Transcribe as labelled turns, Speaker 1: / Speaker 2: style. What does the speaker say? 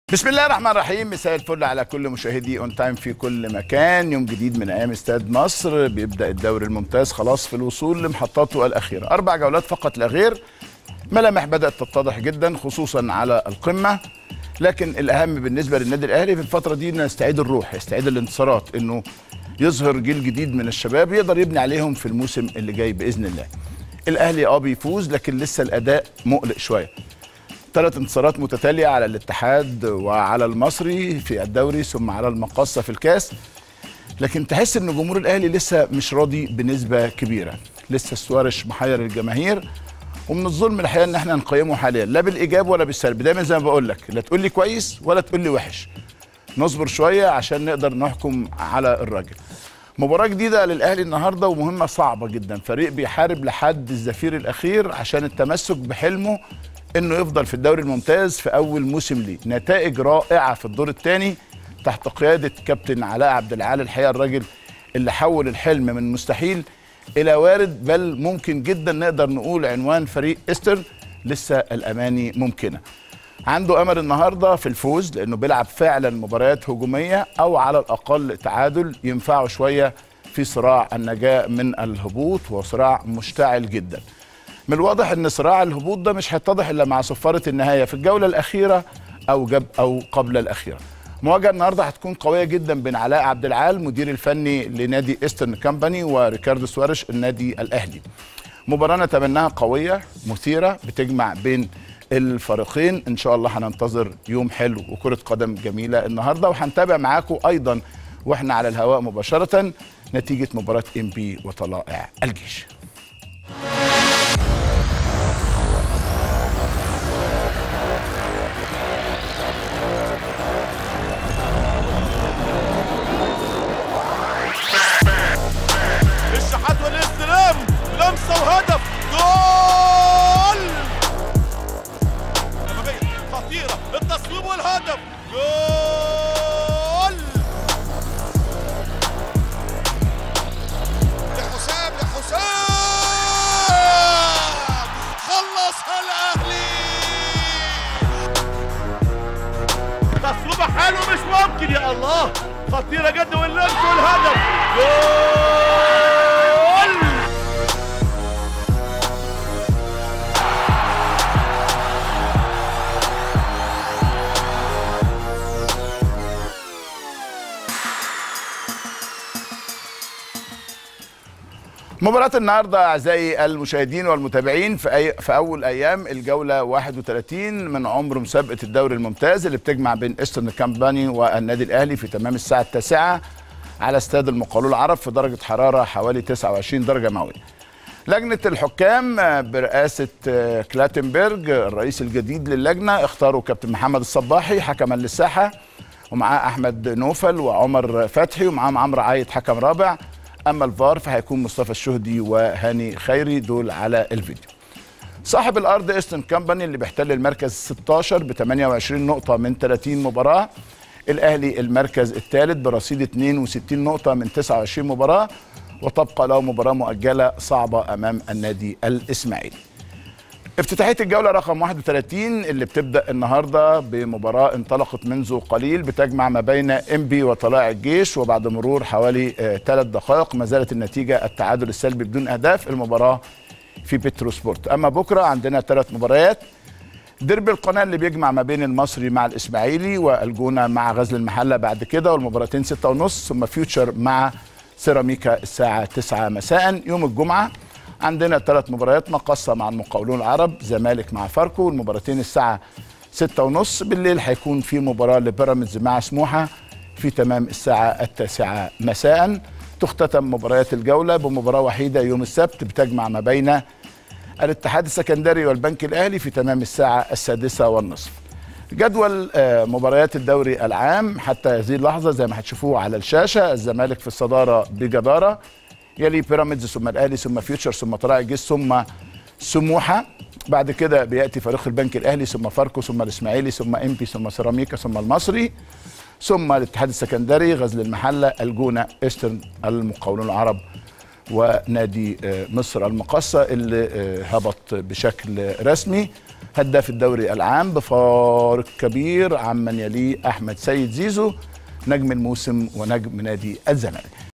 Speaker 1: بسم الله الرحمن الرحيم مساء الفل على كل مشاهدي اون تايم في كل مكان يوم جديد من ايام استاد مصر بيبدا الدوري الممتاز خلاص في الوصول لمحطاته الاخيره اربع جولات فقط لا غير ملامح بدات تتضح جدا خصوصا على القمه لكن الاهم بالنسبه للنادي الاهلي في الفتره دي انه يستعيد الروح يستعيد الانتصارات انه يظهر جيل جديد من الشباب يقدر يبني عليهم في الموسم اللي جاي باذن الله الاهلي اه بيفوز لكن لسه الاداء مقلق شويه ثلاث انتصارات متتالية على الاتحاد وعلى المصري في الدوري ثم على المقاصة في الكاس لكن تحس ان جمهور الاهلي لسه مش راضي بنسبة كبيرة لسه سوارش محير الجماهير ومن الظلم الحقيقة ان احنا نقيمه حاليا لا بالايجاب ولا بالسلب دايما زي ما بقول لك لا تقول لي كويس ولا تقول لي وحش نصبر شوية عشان نقدر نحكم على الراجل مباراة جديدة للأهلي النهاردة ومهمة صعبة جدا فريق بيحارب لحد الزفير الأخير عشان التمسك بحلمه انه يفضل في الدوري الممتاز في اول موسم ليه نتائج رائعه في الدور الثاني تحت قياده كابتن علاء عبد العال الحقيقه الراجل اللي حول الحلم من مستحيل الى وارد بل ممكن جدا نقدر نقول عنوان فريق استر لسه الاماني ممكنه عنده امل النهارده في الفوز لانه بيلعب فعلا مباريات هجوميه او على الاقل تعادل ينفعه شويه في صراع النجاه من الهبوط وصراع مشتعل جدا من الواضح ان صراع الهبوط ده مش هيتضح الا مع صفاره النهايه في الجوله الاخيره او جب او قبل الاخيره. مواجهه النهارده هتكون قويه جدا بين علاء عبد العال مدير الفني لنادي ايسترن كامباني وريكاردو سوارش النادي الاهلي. مباراه نتمناها قويه مثيره بتجمع بين الفريقين ان شاء الله هننتظر يوم حلو وكره قدم جميله النهارده وهنتابع معاكم ايضا واحنا على الهواء مباشره نتيجه مباراه ام بي وطلائع الجيش.
Speaker 2: الشحات والاستلام لمسه وهدف جول أمامية خطيرة التصويب والهدف جول لحسام لحسام خلصها الأهلي تصويبة حلو مش ممكن يا الله خطيرة جدا واللمس والهدف جول
Speaker 1: مباراة النهاردة أعزائي المشاهدين والمتابعين في, أي في أول أيام الجولة 31 من عمر مسابقة الدوري الممتاز اللي بتجمع بين إيسترن كامباني والنادي الأهلي في تمام الساعة التاسعة على استاد المقاولون العرب في درجة حرارة حوالي 29 درجة مئوية. لجنة الحكام برئاسة كلاتنبرج الرئيس الجديد للجنة اختاروا كابتن محمد الصباحي حكما للساحة ومعاه أحمد نوفل وعمر فتحي ومعاهم عمرو عايد حكم رابع اما الفار فهيكون مصطفى الشهدي وهاني خيري دول على الفيديو صاحب الارض ايسترن كامباني اللي بيحتل المركز 16 ب 28 نقطه من 30 مباراه الاهلي المركز الثالث برصيد 62 نقطه من 29 مباراه وتبقى له مباراه مؤجله صعبه امام النادي الاسماعيلي افتتاحيه الجوله رقم 31 اللي بتبدا النهارده بمباراه انطلقت منذ قليل بتجمع ما بين انبي وطلائع الجيش وبعد مرور حوالي ثلاث دقائق ما زالت النتيجه التعادل السلبي بدون اهداف المباراه في بترو سبورت اما بكره عندنا ثلاث مباريات ديربي القناه اللي بيجمع ما بين المصري مع الاسماعيلي والجونه مع غزل المحله بعد كده والمباراتين 6 ونص ثم فيوتشر مع سيراميكا الساعه 9 مساء يوم الجمعه عندنا ثلاث مباريات مقصة مع المقاولون العرب زمالك مع فاركو المباراتين الساعة ستة ونص بالليل هيكون في مباراة لبيراميدز مع سموحة في تمام الساعة التاسعة مساء تختتم مباريات الجولة بمباراة وحيدة يوم السبت بتجمع ما بين الاتحاد السكندري والبنك الأهلي في تمام الساعة السادسة والنصف جدول مباريات الدوري العام حتى هذه اللحظة زي ما هتشوفوه على الشاشة الزمالك في الصدارة بجدارة يلي بيراميدز ثم الاهلي ثم فيوتشر ثم طلائع الجيش ثم سموحه بعد كده بياتي فريق البنك الاهلي ثم فاركو ثم الاسماعيلي ثم امبي ثم سيراميكا ثم المصري ثم الاتحاد السكندري غزل المحله الجونه ايسترن المقاولون العرب ونادي مصر المقصه اللي هبط بشكل رسمي هداف الدوري العام بفارق كبير عمن يليه احمد سيد زيزو نجم الموسم ونجم نادي الزمالك